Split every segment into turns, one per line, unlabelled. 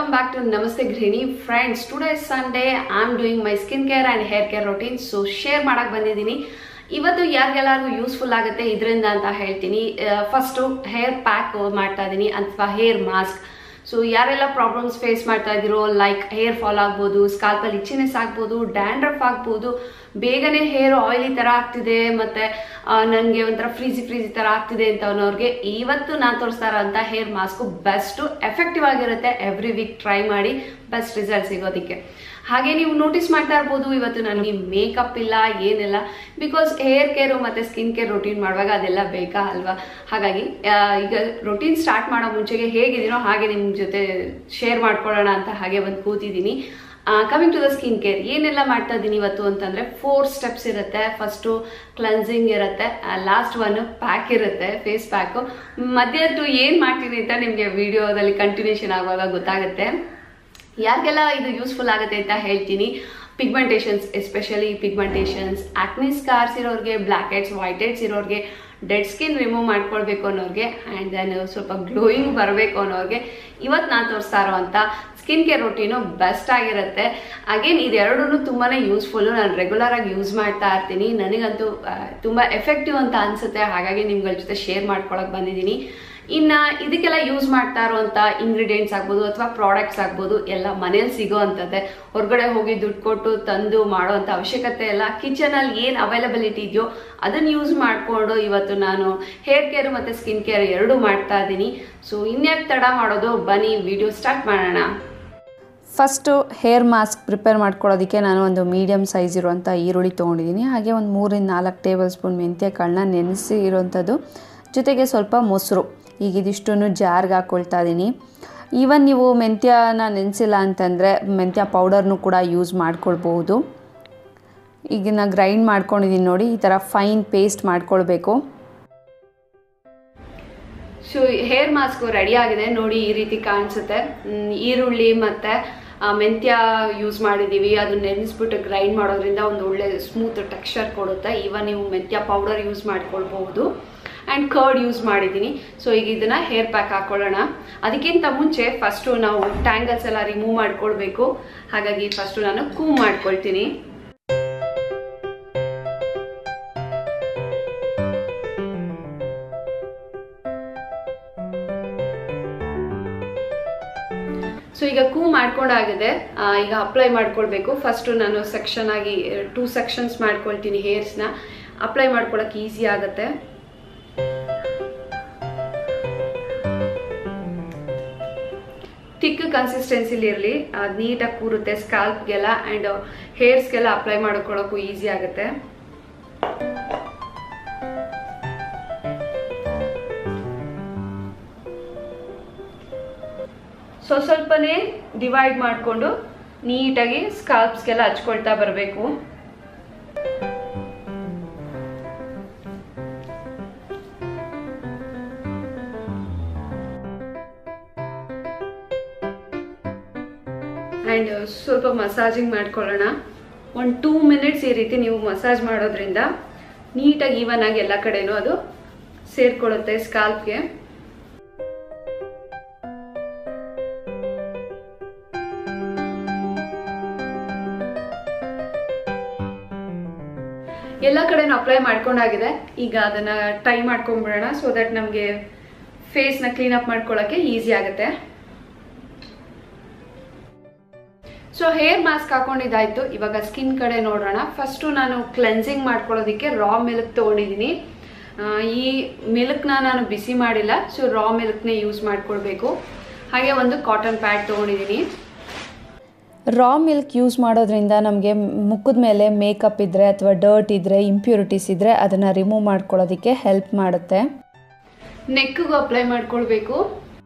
welcome back to Namaste Grini. Friends, today is Sunday. I'm doing my skincare and hair care routine. So share ಮಾಡಕ್ ಬಂದಿದ್ದೀನಿ ಇವತ್ತು ಯಾರಿಗೆಲ್ಲರಿಗೂ useful ಆಗುತ್ತೆ ಇದರಿಂದ ಅಂತ ಹೇಳ್ತೀನಿ ಫಸ್ಟು ಹೇರ್ ಪ್ಯಾಕ್ ಮಾಡ್ತಾ ಇದ್ದೀನಿ ಅಥವಾ ಹೇರ್ ಮಾಸ್ಕ್ ಸೊ ಯಾರೆಲ್ಲ ಪ್ರಾಬ್ಲಮ್ಸ್ ಫೇಸ್ ಮಾಡ್ತಾ ಇದ್ದೀರೋ ಲೈಕ್ ಹೇರ್ ಫಾಲ್ ಆಗ್ಬೋದು ಸ್ಕಾಲ್ಪಲ್ಲಿ ಇಚ್ಚಿನೆಸ್ ಆಗ್ಬೋದು ಡ್ಯಾಂಡ್ರಫ್ ಆಗ್ಬೋದು ಬೇಗನೆ ಹೇರ್ ಆಯಿಲಿ ಥರ ಆಗ್ತಿದೆ ಮತ್ತು ನನಗೆ ಒಂಥರ ಫ್ರೀಸಿ ಫ್ರೀಸಿ ಥರ ಆಗ್ತಿದೆ ಅಂತ ಅನ್ನೋರಿಗೆ ಇವತ್ತು ನಾನು ತೋರಿಸ್ತಾ ಇರೋಂಥ ಹೇರ್ ಮಾಸ್ಕು ಬೆಸ್ಟು ಎಫೆಕ್ಟಿವ್ ಆಗಿರುತ್ತೆ ಎವ್ರಿ ವೀಕ್ ಟ್ರೈ ಮಾಡಿ ಬೆಸ್ಟ್ ರಿಸಲ್ಟ್ ಸಿಗೋದಕ್ಕೆ ಹಾಗೆ ನೀವು ನೋಟಿಸ್ ಮಾಡ್ತಾ ಇರ್ಬೋದು ಇವತ್ತು ನನಗೆ ಮೇಕಪ್ ಇಲ್ಲ ಏನಿಲ್ಲ ಬಿಕಾಸ್ ಹೇರ್ ಕೇರು ಮತ್ತು ಸ್ಕಿನ್ ಕೇರ್ ರೊಟೀನ್ ಮಾಡುವಾಗ ಅದೆಲ್ಲ ಬೇಕಾ ಅಲ್ವಾ ಹಾಗಾಗಿ ಆ, ಈಗ ರೊಟೀನ್ ಸ್ಟಾರ್ಟ್ ಮಾಡೋ ಮುಂಚೆಗೆ ಹೇಗಿದ್ದೀನೋ ಹಾಗೆ ನಿಮ್ಮ ಜೊತೆ ಶೇರ್ ಮಾಡ್ಕೊಳ್ಳೋಣ ಅಂತ ಹಾಗೆ ಬಂದು ಕೂತಿದ್ದೀನಿ coming to the skin care ಏನೆಲ್ಲ ಮಾಡ್ತಾ ಇದ್ದೀನಿ ಇವತ್ತು ಅಂತಂದರೆ ಫೋರ್ ಸ್ಟೆಪ್ಸ್ ಇರುತ್ತೆ ಫಸ್ಟು ಕ್ಲನ್ಸಿಂಗ್ ಇರುತ್ತೆ ಲಾಸ್ಟ್ ಒನ್ ಪ್ಯಾಕ್ ಇರುತ್ತೆ ಫೇಸ್ ಪ್ಯಾಕು ಮಧ್ಯದ್ದು ಏನು ಮಾಡ್ತೀನಿ ಅಂತ ನಿಮಗೆ ವಿಡಿಯೋದಲ್ಲಿ ಕಂಟಿನ್ಯೂಷನ್ ಆಗುವಾಗ ಗೊತ್ತಾಗುತ್ತೆ ಯಾರಿಗೆಲ್ಲ ಇದು ಯೂಸ್ಫುಲ್ ಆಗುತ್ತೆ ಅಂತ ಹೇಳ್ತೀನಿ pigmentations especially pigmentations acne scars ಇರೋರಿಗೆ ಬ್ಲ್ಯಾಕ್ ಹೆಡ್ಸ್ ವೈಟ್ ಹೆಡ್ಸ್ ಇರೋರಿಗೆ ಡೆಡ್ ಸ್ಕಿನ್ ರಿಮೂವ್ ಮಾಡ್ಕೊಳ್ಬೇಕು ಅನ್ನೋರಿಗೆ ಆ್ಯಂಡ್ ದೆನ್ ಸ್ವಲ್ಪ ಗ್ಲೋಯಿಂಗ್ ಬರಬೇಕು ಅನ್ನೋರಿಗೆ ಇವತ್ತು ನಾನು ತೋರಿಸ್ತಾ ಇರೋವಂಥ ಸ್ಕಿನ್ ಕೇರ್ ರೊಟೀನು ಬೆಸ್ಟ್ ಆಗಿರುತ್ತೆ ಅಗೇನ್ ಇದೆರಡೂ ತುಂಬಾ ಯೂಸ್ಫುಲ್ಲು ನಾನು ರೆಗ್ಯುಲರ್ ಆಗಿ ಯೂಸ್ ಮಾಡ್ತಾ ಇರ್ತೀನಿ ನನಗಂತೂ ಆ, ತುಂಬ ಎಫೆಕ್ಟಿವ್ ಅಂತ ಅನಿಸುತ್ತೆ ಹಾಗಾಗಿ ನಿಮ್ಗಳ ಜೊತೆ ಶೇರ್ ಮಾಡ್ಕೊಳಕ್ಕೆ ಬಂದಿದ್ದೀನಿ ಇನ್ನು ಇದಕ್ಕೆಲ್ಲ ಯೂಸ್ ಮಾಡ್ತಾ ಇರುವಂಥ ಇಂಗ್ರೀಡಿಯೆಂಟ್ಸ್ ಆಗ್ಬೋದು ಅಥವಾ ಪ್ರಾಡಕ್ಟ್ಸ್ ಆಗ್ಬೋದು ಎಲ್ಲ ಮನೇಲಿ ಸಿಗೋ ಅಂಥದ್ದೇ ಹೊರಗಡೆ ಹೋಗಿ ದುಡ್ಡು ಕೊಟ್ಟು ತಂದು ಮಾಡೋವಂಥ ಅವಶ್ಯಕತೆ ಇಲ್ಲ ಕಿಚನಲ್ಲಿ ಏನು ಅವೈಲಬಿಲಿಟಿ ಇದೆಯೋ ಅದನ್ನು ಯೂಸ್ ಮಾಡಿಕೊಂಡು ಇವತ್ತು ನಾನು ಹೇರ್ ಕೇರ್ ಮತ್ತು ಸ್ಕಿನ್ ಕೇರ್ ಎರಡೂ ಮಾಡ್ತಾ ಇದ್ದೀನಿ ಸೊ ಇನ್ಯಾಕೆ ತಡ ಮಾಡೋದು ಬನ್ನಿ ವಿಡಿಯೋ ಸ್ಟಾರ್ಟ್ ಮಾಡೋಣ
ಫಸ್ಟು ಹೇರ್ ಮಾಸ್ಕ್ ಪ್ರಿಪೇರ್ ಮಾಡ್ಕೊಳ್ಳೋದಕ್ಕೆ ನಾನು ಒಂದು ಮೀಡಿಯಮ್ ಸೈಜ್ ಇರುವಂಥ ಈರುಳ್ಳಿ ತೊಗೊಂಡಿದ್ದೀನಿ ಹಾಗೆ ಒಂದು ಮೂರಿಂದ ನಾಲ್ಕು ಟೇಬಲ್ ಸ್ಪೂನ್ ಮೆಂತ್ಯ ಕಾಳನ್ನ ನೆನೆಸಿ ಇರೋವಂಥದ್ದು ಜೊತೆಗೆ ಸ್ವಲ್ಪ ಮೊಸರು ಈಗ ಇದಿಷ್ಟನ್ನು ಜಾರ್ಗೆ ಹಾಕ್ಕೊಳ್ತಾ ಇದ್ದೀನಿ ಈವನ್ ನೀವು ಮೆಂತ್ಯನ ನೆನೆಸಿಲ್ಲ ಅಂತಂದರೆ ಮೆಂತ್ಯ ಪೌಡರ್ನು ಕೂಡ ಯೂಸ್ ಮಾಡ್ಕೊಳ್ಬಹುದು ಈಗ ನಾ ಗ್ರೈಂಡ್ ಮಾಡ್ಕೊಂಡಿದ್ದೀನಿ ನೋಡಿ ಈ ಥರ ಫೈನ್ ಪೇಸ್ಟ್ ಮಾಡ್ಕೊಳ್ಬೇಕು
ಸೊ ಹೇರ್ ಮಾಸ್ಕ್ ರೆಡಿ ಆಗಿದೆ ನೋಡಿ ಈ ರೀತಿ ಕಾಣಿಸುತ್ತೆ ಮ್, ಈರುಳ್ಳಿ ಮತ್ತೆ ಆ, ಮೆಂತ್ಯ ಯೂಸ್ ಮಾಡಿದ್ದೀವಿ ಅದನ್ನ ನೆನೆಸ್ಬಿಟ್ಟು ಗ್ರೈಂಡ್ ಮಾಡೋದ್ರಿಂದ ಒಂದು ಒಳ್ಳೆ ಸ್ಮೂತ್ ಟೆಕ್ಸ್ಚರ್ ಕೊಡುತ್ತೆ ಇವನ್ ನೀವು ಮೆಂತ್ಯ ಪೌಡರ್ ಯೂಸ್ ಮಾಡ್ಕೊಳ್ಬಹುದು ಆ್ಯಂಡ್ ಕರ್ಡ್ ಯೂಸ್ ಮಾಡಿದ್ದೀನಿ ಸೊ ಈಗ ಇದನ್ನ ಹೇರ್ ಪ್ಯಾಕ್ ಹಾಕೊಳ್ಳೋಣ ಅದಕ್ಕಿಂತ ಮುಂಚೆ ಫಸ್ಟು ನಾವು ಟ್ಯಾಂಗಲ್ಸ್ ಎಲ್ಲ ರಿಮೂವ್ ಮಾಡ್ಕೊಳ್ಬೇಕು ಹಾಗಾಗಿ ಫಸ್ಟು ನಾನು ಕೂ ಮಾಡ್ಕೊಳ್ತೀನಿ ಸೊ ಈಗ ಕೂ ಮಾಡ್ಕೊಂಡಾಗಿದೆ ಆ, ಈಗ ಅಪ್ಲೈ ಮಾಡ್ಕೊಳ್ಬೇಕು ಫಸ್ಟು ನಾನು ಸೆಕ್ಷನ್ ಆಗಿ ಟೂ ಸೆಕ್ಷನ್ಸ್ ಮಾಡ್ಕೊಳ್ತೀನಿ ಹೇರ್ಸ್ನ ಅಪ್ಲೈ ಮಾಡ್ಕೊಳಕ್ಕೆ ಈಸಿ ಆಗುತ್ತೆ ತಿಕ್ ಕನ್ಸಿಸ್ಟೆನ್ಸಿಲಿ ಇರಲಿ ಅದು ನೀಟಾಗಿ ಕೂರುತ್ತೆ ಸ್ಕಾಲ್ಪ್ಗೆಲ್ಲ ಆ್ಯಂಡ್ ಹೇರ್ಸ್ಗೆಲ್ಲ ಅಪ್ಲೈ ಮಾಡ್ಕೊಳ್ಳೋಕ್ಕೂ ಈಸಿ ಆಗುತ್ತೆ ಸೊ ಸ್ವಲ್ಪನೇ ಡಿವೈಡ್ ಮಾಡಿಕೊಂಡು ನೀಟಾಗಿ ಸ್ಕಾಲ್ಪ್ಸ್ಗೆಲ್ಲ ಹಚ್ಕೊಳ್ತಾ ಬರಬೇಕು ಆ್ಯಂಡ್ ಸ್ವಲ್ಪ ಮಸಾಜಿಂಗ್ ಮಾಡ್ಕೊಳ್ಳೋಣ ಒಂದು ಟೂ ಮಿನಿಟ್ಸ್ ಈ ರೀತಿ ನೀವು ಮಸಾಜ್ ಮಾಡೋದ್ರಿಂದ ನೀಟಾಗಿ ಈವನ್ ಆಗಿ ಎಲ್ಲ ಕಡೆನೂ ಅದು ಸೇರ್ಕೊಳ್ಳುತ್ತೆ ಸ್ಕಾಲ್ಪ್ಗೆ ಎಲ್ಲ ಕಡೆನೂ ಅಪ್ಲೈ ಮಾಡ್ಕೊಂಡಾಗಿದೆ ಈಗ ಅದನ್ನ ಟೈ ಮಾಡ್ಕೊಂಡ್ಬಿಡೋಣ ಸೊ ದಟ್ ನಮಗೆ ಫೇಸ್ನ ಕ್ಲೀನಪ್ ಮಾಡ್ಕೊಳ್ಳೋಕ್ಕೆ ಈಸಿ ಆಗುತ್ತೆ ಸೊ ಹೇರ್ ಮಾಸ್ಕ್ ಹಾಕೊಂಡಿದ್ದಾಯ್ತು ಇವಾಗ ಸ್ಕಿನ್ ಕಡೆ ನೋಡೋಣ ಫಸ್ಟು ನಾನು ಕ್ಲೆನ್ಸಿಂಗ್ ಮಾಡ್ಕೊಳ್ಳೋದಕ್ಕೆ ರಾ ಮಿಲ್ಕ್ ತೊಗೊಂಡಿದ್ದೀನಿ ಆ, ಈ ಮಿಲ್ಕ್ನ ನಾನು ಬಿಸಿ ಮಾಡಿಲ್ಲ ಸೊ ರಾ ಮಿಲ್ಕ್ನೇ ಯೂಸ್ ಮಾಡ್ಕೊಳ್ಬೇಕು ಹಾಗೆ ಒಂದು ಕಾಟನ್ ಪ್ಯಾಡ್ ತೊಗೊಂಡಿದ್ದೀನಿ
ರಾ ಮಿಲ್ಕ್ ಯೂಸ್ ಮಾಡೋದ್ರಿಂದ ನಮಗೆ ಮುಖದ ಮೇಲೆ ಮೇಕಪ್ ಇದ್ದರೆ ಅಥವಾ ಡರ್ಟ್ ಇದ್ದರೆ ಇಂಪ್ಯೂರಿಟೀಸ್ ಇದ್ದರೆ ಅದನ್ನು ರಿಮೂವ್ ಮಾಡ್ಕೊಳ್ಳೋದಕ್ಕೆ ಹೆಲ್ಪ್ ಮಾಡುತ್ತೆ
ನೆಕ್ಗೂ ಅಪ್ಲೈ ಮಾಡ್ಕೊಳ್ಬೇಕು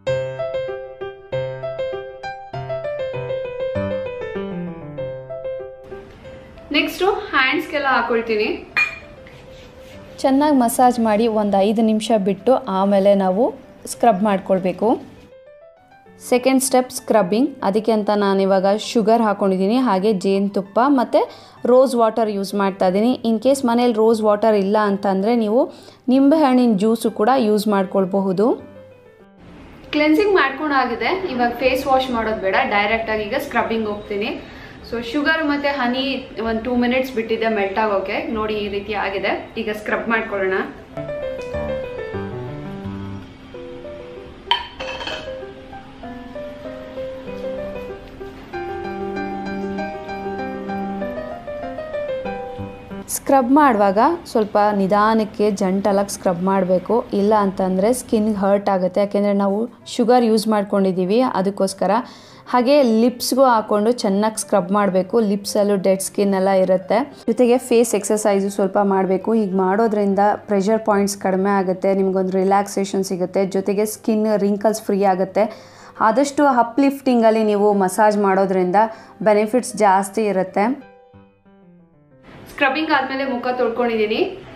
ನೆಕ್ಸ್ಟು ಹ್ಯಾಂಡ್ಸ್ಗೆಲ್ಲ ಹಾಕೊಳ್ತೀನಿ
ಚೆನ್ನಾಗಿ ಮಸಾಜ್ ಮಾಡಿ ಒಂದು ಐದು ನಿಮಿಷ ಬಿಟ್ಟು ಆಮೇಲೆ ನಾವು ಸ್ಕ್ರಬ್ ಮಾಡ್ಕೊಳ್ಬೇಕು ಸೆಕೆಂಡ್ ಸ್ಟೆಪ್ ಸ್ಕ್ರಬ್ಬಿಂಗ್ ಅದಕ್ಕೆ ಅಂತ ನಾನಿವಾಗ ಶುಗರ್ ಹಾಕ್ಕೊಂಡಿದ್ದೀನಿ ಹಾಗೆ ಜೇನುತುಪ್ಪ ಮತ್ತು ರೋಸ್ ವಾಟರ್ ಯೂಸ್ ಮಾಡ್ತಾ ಇದ್ದೀನಿ ಇನ್ ಕೇಸ್ ಮನೇಲಿ ರೋಸ್ ವಾಟರ್ ಇಲ್ಲ ಅಂತಂದರೆ ನೀವು ನಿಂಬೆಹಣ್ಣಿನ ಜ್ಯೂಸು ಕೂಡ ಯೂಸ್ ಮಾಡ್ಕೊಳ್ಬಹುದು
ಕ್ಲೆನ್ಸಿಂಗ್ ಮಾಡ್ಕೊಂಡಾಗಿದೆ ಇವಾಗ ಫೇಸ್ ವಾಶ್ ಮಾಡೋದು ಬೇಡ ಡೈರೆಕ್ಟಾಗಿ ಈಗ ಸ್ಕ್ರಬ್ಬಿಂಗ್ ಹೋಗ್ತೀನಿ ಸೊ ಶುಗರ್ ಮತ್ತು ಹನಿ ಒಂದು ಟೂ ಮಿನಿಟ್ಸ್ ಬಿಟ್ಟಿದೆ ಮೆಲ್ಟ್ ಆಗೋಕೆ ನೋಡಿ ಈ ರೀತಿ ಆಗಿದೆ ಈಗ ಸ್ಕ್ರಬ್ ಮಾಡ್ಕೊಳ್ಳೋಣ
ಸ್ಕ್ರಬ್ ಮಾಡುವಾಗ ಸ್ವಲ್ಪ ನಿಧಾನಕ್ಕೆ ಜಂಟಲಾಗಿ ಸ್ಕ್ರಬ್ ಮಾಡಬೇಕು ಇಲ್ಲ ಅಂತಂದರೆ ಸ್ಕಿನ್ಗೆ ಹರ್ಟ್ ಆಗುತ್ತೆ ಯಾಕೆಂದರೆ ನಾವು ಶುಗರ್ ಯೂಸ್ ಮಾಡ್ಕೊಂಡಿದ್ದೀವಿ ಅದಕ್ಕೋಸ್ಕರ ಹಾಗೆ ಲಿಪ್ಸ್ಗೂ ಹಾಕ್ಕೊಂಡು ಚೆನ್ನಾಗಿ ಸ್ಕ್ರಬ್ ಮಾಡಬೇಕು ಲಿಪ್ಸಲ್ಲೂ ಡೆಡ್ ಸ್ಕಿನ್ ಎಲ್ಲ ಇರುತ್ತೆ ಜೊತೆಗೆ ಫೇಸ್ ಎಕ್ಸಸೈಸು ಸ್ವಲ್ಪ ಮಾಡಬೇಕು ಹೀಗೆ ಮಾಡೋದ್ರಿಂದ ಪ್ರೆಷರ್ ಪಾಯಿಂಟ್ಸ್ ಕಡಿಮೆ ಆಗುತ್ತೆ ನಿಮಗೊಂದು ರಿಲ್ಯಾಕ್ಸೇಷನ್ ಸಿಗುತ್ತೆ ಜೊತೆಗೆ ಸ್ಕಿನ್ ರಿಂಕಲ್ಸ್ ಫ್ರೀ ಆಗುತ್ತೆ ಆದಷ್ಟು ಅಪ್ಲಿಫ್ಟಿಂಗಲ್ಲಿ ನೀವು ಮಸಾಜ್ ಮಾಡೋದ್ರಿಂದ ಬೆನಿಫಿಟ್ಸ್ ಜಾಸ್ತಿ ಇರುತ್ತೆ
ಸ್ಕ್ರಬ್ಬಿಂಗ್ ಆದ್ಮೇಲೆ ಮುಖ ತೊಳ್ಕೊಂಡಿದ್ದೀನಿ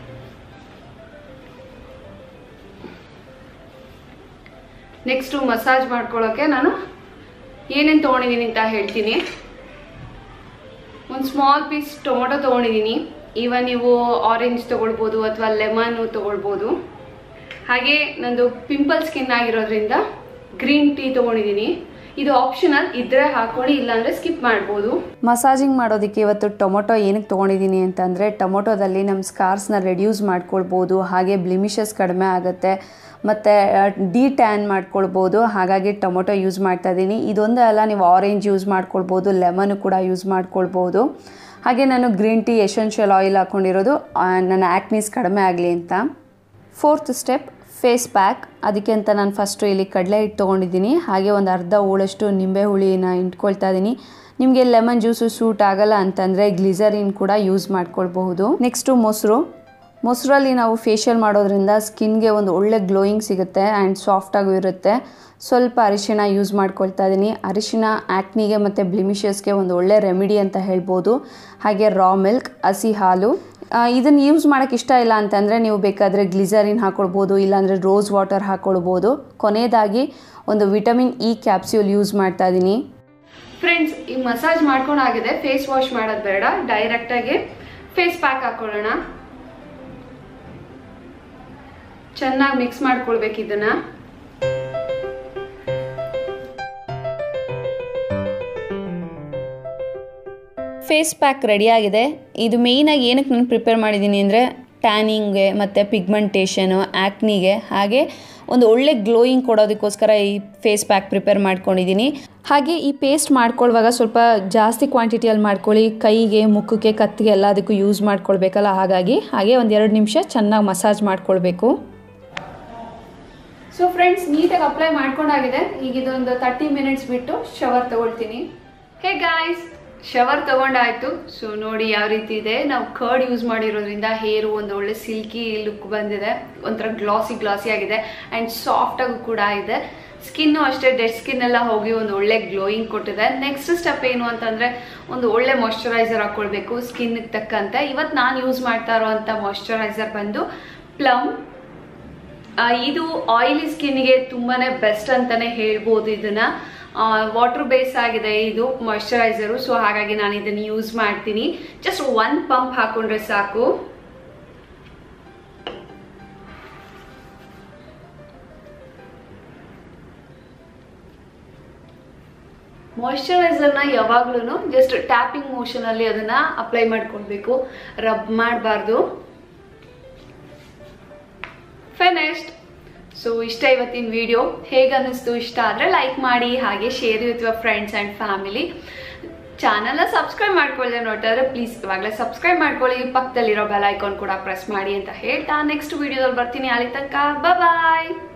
ನೆಕ್ಸ್ಟು ಮಸಾಜ್ ಮಾಡ್ಕೊಳ್ಳೋಕೆ ನಾನು ಏನೇನು ತೊಗೊಂಡಿದ್ದೀನಿ ಅಂತ ಹೇಳ್ತೀನಿ ಒಂದು ಸ್ಮಾಲ್ ಪೀಸ್ ಟೊಮೊಟೊ ತೊಗೊಂಡಿದ್ದೀನಿ ಈವನ್ ನೀವು ಆರೆಂಜ್ ತೊಗೊಳ್ಬೋದು ಅಥವಾ ಲೆಮನ್ ತೊಗೊಳ್ಬೋದು ಹಾಗೆ ನಂದು ಪಿಂಪಲ್ ಸ್ಕಿನ್ ಆಗಿರೋದ್ರಿಂದ ಗ್ರೀನ್ ಟೀ ತೊಗೊಂಡಿದ್ದೀನಿ ಇದು ಆಪ್ಷನಲ್ ಇದ್ರೆ ಹಾಕೊಳ್ಳಿ ಇಲ್ಲಾಂದ್ರೆ ಸ್ಕಿಪ್ ಮಾಡ್ಬೋದು
ಮಸಾಜಿಂಗ್ ಮಾಡೋದಕ್ಕೆ ಇವತ್ತು ಟೊಮೊಟೊ ಏನಕ್ಕೆ ತೊಗೊಂಡಿದ್ದೀನಿ ಅಂತಂದರೆ ಟೊಮೊಟೊದಲ್ಲಿ ನಮ್ಮ ಸ್ಕಾರ್ಸ್ನ ರೆಡ್ಯೂಸ್ ಮಾಡ್ಕೊಳ್ಬೋದು ಹಾಗೆ ಬ್ಲಿಮಿಷಸ್ ಕಡಿಮೆ ಆಗುತ್ತೆ ಮತ್ತು ಡಿ ಟ್ಯಾನ್ ಮಾಡ್ಕೊಳ್ಬೋದು ಹಾಗಾಗಿ ಟೊಮೊಟೊ ಯೂಸ್ ಮಾಡ್ತಾ ಇದ್ದೀನಿ ಇದೊಂದೇ ಅಲ್ಲ ನೀವು ಆರೆಂಜ್ ಯೂಸ್ ಮಾಡ್ಕೊಳ್ಬೋದು ಲೆಮನ್ ಕೂಡ ಯೂಸ್ ಮಾಡ್ಕೊಳ್ಬೋದು ಹಾಗೆ ನಾನು ಗ್ರೀನ್ ಟೀ ಎಸೆನ್ಷಿಯಲ್ ಆಯಿಲ್ ಹಾಕ್ಕೊಂಡಿರೋದು ಆ, ನನ್ನ ಆ್ಯಕ್ನೀಸ್ ಕಡಿಮೆ ಆಗಲಿ ಅಂತ ಫೋರ್ತ್ ಸ್ಟೆಪ್ ಫೇಸ್ ಪ್ಯಾಕ್ ಅದಕ್ಕೆ ಅಂತ ನಾನು ಫಸ್ಟು ಇಲ್ಲಿ ಕಡಲೆ ಹಿಟ್ಟು ತೊಗೊಂಡಿದ್ದೀನಿ ಹಾಗೆ ಒಂದು ಅರ್ಧ ಹೂಳಷ್ಟು ನಿಂಬೆ ಹುಳಿನ ಇಟ್ಕೊಳ್ತಾ ಇದ್ದೀನಿ ನಿಮಗೆ ಲೆಮನ್ ಜ್ಯೂಸು ಸೂಟ್ ಆಗಲ್ಲ ಅಂತಂದರೆ ಗ್ಲಿಸರಿನ್ ಕೂಡ ಯೂಸ್ ಮಾಡ್ಕೊಳ್ಬಹುದು ನೆಕ್ಸ್ಟು ಮೊಸರು ಮೊಸರಲ್ಲಿ ನಾವು ಫೇಶಿಯಲ್ ಮಾಡೋದ್ರಿಂದ ಸ್ಕಿನ್ಗೆ ಒಂದು ಒಳ್ಳೆ ಗ್ಲೋಯಿಂಗ್ ಸಿಗುತ್ತೆ ಆ್ಯಂಡ್ ಸಾಫ್ಟಾಗೂ ಇರುತ್ತೆ ಸ್ವಲ್ಪ ಅರಿಶಿಣ ಯೂಸ್ ಮಾಡ್ಕೊಳ್ತಾ ಇದ್ದೀನಿ ಅರಿಶಿಣ ಆ್ಯಕ್ನಿಗೆ ಮತ್ತು ಬ್ಲಿಮಿಷಸ್ಗೆ ಒಂದು ಒಳ್ಳೆ ರೆಮಿಡಿ ಅಂತ ಹೇಳ್ಬೋದು ಹಾಗೆ ರಾ ಮಿಲ್ಕ್ ಹಸಿ ಹಾಲು ಇದನ್ನು ಯೂಸ್ ಮಾಡೋಕ್ಕೆ ಇಷ್ಟ ಇಲ್ಲ ಅಂತಂದರೆ ನೀವು ಬೇಕಾದರೆ ಗ್ಲಿಸರಿನ್ ಹಾಕ್ಕೊಳ್ಬೋದು ಇಲ್ಲಾಂದರೆ ರೋಸ್ ವಾಟರ್ ಹಾಕ್ಕೊಳ್ಬೋದು ಕೊನೆಯದಾಗಿ ಒಂದು ವಿಟಮಿನ್ ಇ ಕ್ಯಾಪ್ಸ್ಯೂಲ್ ಯೂಸ್ ಮಾಡ್ತಾ ಇದ್ದೀನಿ
ಫ್ರೆಂಡ್ಸ್ ಈ ಮಸಾಜ್ ಮಾಡ್ಕೊಂಡಾಗಿದೆ ಫೇಸ್ ವಾಶ್ ಮಾಡೋದು ಬೇಡ ಡೈರೆಕ್ಟಾಗಿ ಫೇಸ್ ಪ್ಯಾಕ್ ಹಾಕೊಳ್ಳೋಣ ಚೆನ್ನಾಗಿ ಮಿಕ್ಸ್ ಮಾಡ್ಕೊಳ್ಬೇಕು ಇದನ್ನ
ಫೇಸ್ ಪ್ಯಾಕ್ ರೆಡಿಯಾಗಿದೆ ಇದು ಮೇಯ್ನಾಗಿ ಏನಕ್ಕೆ ನಾನು ಪ್ರಿಪೇರ್ ಮಾಡಿದ್ದೀನಿ ಅಂದರೆ ಟ್ಯಾನಿಂಗ್ಗೆ ಮತ್ತು ಪಿಗ್ಮೆಂಟೇಷನು ಆ್ಯಕ್ನಿಗೆ ಹಾಗೆ ಒಂದು ಒಳ್ಳೆ ಗ್ಲೋಯಿಂಗ್ ಕೊಡೋದಕ್ಕೋಸ್ಕರ ಈ ಫೇಸ್ ಪ್ಯಾಕ್ ಪ್ರಿಪೇರ್ ಮಾಡ್ಕೊಂಡಿದ್ದೀನಿ ಹಾಗೆ ಈ ಪೇಸ್ಟ್ ಮಾಡ್ಕೊಳ್ಳುವಾಗ ಸ್ವಲ್ಪ ಜಾಸ್ತಿ ಕ್ವಾಂಟಿಟಿಯಲ್ಲಿ ಮಾಡ್ಕೊಳ್ಳಿ ಕೈಗೆ ಮುಖಕ್ಕೆ ಕತ್ತಿಗೆ ಎಲ್ಲದಕ್ಕೂ ಯೂಸ್ ಮಾಡ್ಕೊಳ್ಬೇಕಲ್ಲ ಹಾಗಾಗಿ ಹಾಗೆ ಒಂದು ಎರಡು ನಿಮಿಷ ಚೆನ್ನಾಗಿ ಮಸಾಜ್ ಮಾಡ್ಕೊಳ್ಬೇಕು
ಸೊ ಫ್ರೆಂಡ್ಸ್ ನೀಟಾಗಿ ಅಪ್ಲೈ ಮಾಡ್ಕೊಂಡಾಗಿದೆ ಈಗ ಇದೊಂದು ತರ್ಟಿ ಮಿನಿಟ್ಸ್ ಬಿಟ್ಟು ಶವರ್ ತಗೊಳ್ತೀನಿ ಹೇ ಗಾಯ್ಸ್ ಶವರ್ ತಗೊಂಡಾಯ್ತು ಸೊ ನೋಡಿ ಯಾವ ರೀತಿ ಇದೆ ನಾವು ಕರ್ಡ್ ಯೂಸ್ ಮಾಡಿರೋದ್ರಿಂದ ಹೇರು ಒಂದು ಒಳ್ಳೆ ಸಿಲ್ಕಿ ಲುಕ್ ಬಂದಿದೆ ಒಂಥರ ಗ್ಲಾಸಿ ಗ್ಲಾಸಿ ಆಗಿದೆ ಆ್ಯಂಡ್ ಸಾಫ್ಟ್ ಆಗೂ ಕೂಡ ಇದೆ ಸ್ಕಿನ್ನು ಅಷ್ಟೇ ಡೆಡ್ ಸ್ಕಿನ್ ಎಲ್ಲ ಹೋಗಿ ಒಂದು ಒಳ್ಳೆ ಗ್ಲೋಯಿಂಗ್ ಕೊಟ್ಟಿದೆ ನೆಕ್ಸ್ಟ್ ಸ್ಟೆಪ್ ಏನು ಅಂತಂದ್ರೆ ಒಂದು ಒಳ್ಳೆ ಮಾಯಶ್ಚರೈಸರ್ ಹಾಕೊಳ್ಬೇಕು ಸ್ಕಿನ್ಗೆ ತಕ್ಕಂತೆ ಇವತ್ತು ನಾನು ಯೂಸ್ ಮಾಡ್ತಾ ಇರೋವಂಥ ಮಾಯಶ್ಚರೈಸರ್ ಬಂದು ಪ್ಲಮ್ ಆ, ಇದು ಆಯಿಲಿ ಸ್ಕಿನ್ಗೆ ತುಂಬಾನೇ ಬೆಸ್ಟ್ ಅಂತಾನೆ ಹೇಳ್ಬೋದು ಇದನ್ನ ವಾಟರ್ ಬೇಸ್ ಆಗಿದೆ ಇದು ಮಾಯಶ್ಚರೈಸರು ಸೊ ಹಾಗಾಗಿ ನಾನು ಇದನ್ನ ಯೂಸ್ ಮಾಡ್ತೀನಿ ಜಸ್ಟ್ ಒನ್ ಪಂಪ್ ಹಾಕೊಂಡ್ರೆ ಸಾಕು ಮಾಯಶ್ಚರೈಸರ್ನ ಯಾವಾಗ್ಲೂ ಜಸ್ಟ್ ಟ್ಯಾಪಿಂಗ್ ಮೋಷನ್ ಅಲ್ಲಿ ಅದನ್ನ ಅಪ್ಲೈ ಮಾಡ್ಕೊಳ್ಬೇಕು ರಬ್ ಮಾಡಬಾರ್ದು ಫಿನಿಶ್ಡ್ ಸೊ ಇಷ್ಟ ಇವತ್ತಿನ ವಿಡಿಯೋ ಹೇಗೆ ಅನ್ನಿಸ್ತು ಇಷ್ಟ ಆದರೆ ಲೈಕ್ ಮಾಡಿ ಹಾಗೆ share with your friends and family ಚಾನಲ್ನ ಸಬ್ಸ್ಕ್ರೈಬ್ ಮಾಡ್ಕೊಳ್ಳಿ ನೋಡ್ತಾರೆ ಪ್ಲೀಸ್ ಇವಾಗಲೇ ಸಬ್ಸ್ಕ್ರೈಬ್ ಮಾಡ್ಕೊಳ್ಳಿ ಪಕ್ಕದಲ್ಲಿರೋ ಬೆಲ್ ಐಕಾನ್ ಕೂಡ ಪ್ರೆಸ್ ಮಾಡಿ ಅಂತ ಹೇಳ್ತಾ ನೆಕ್ಸ್ಟ್ ವಿಡಿಯೋದಲ್ಲಿ ಬರ್ತೀನಿ ಅಲ್ಲಿ ತನಕ ಬಾಯ್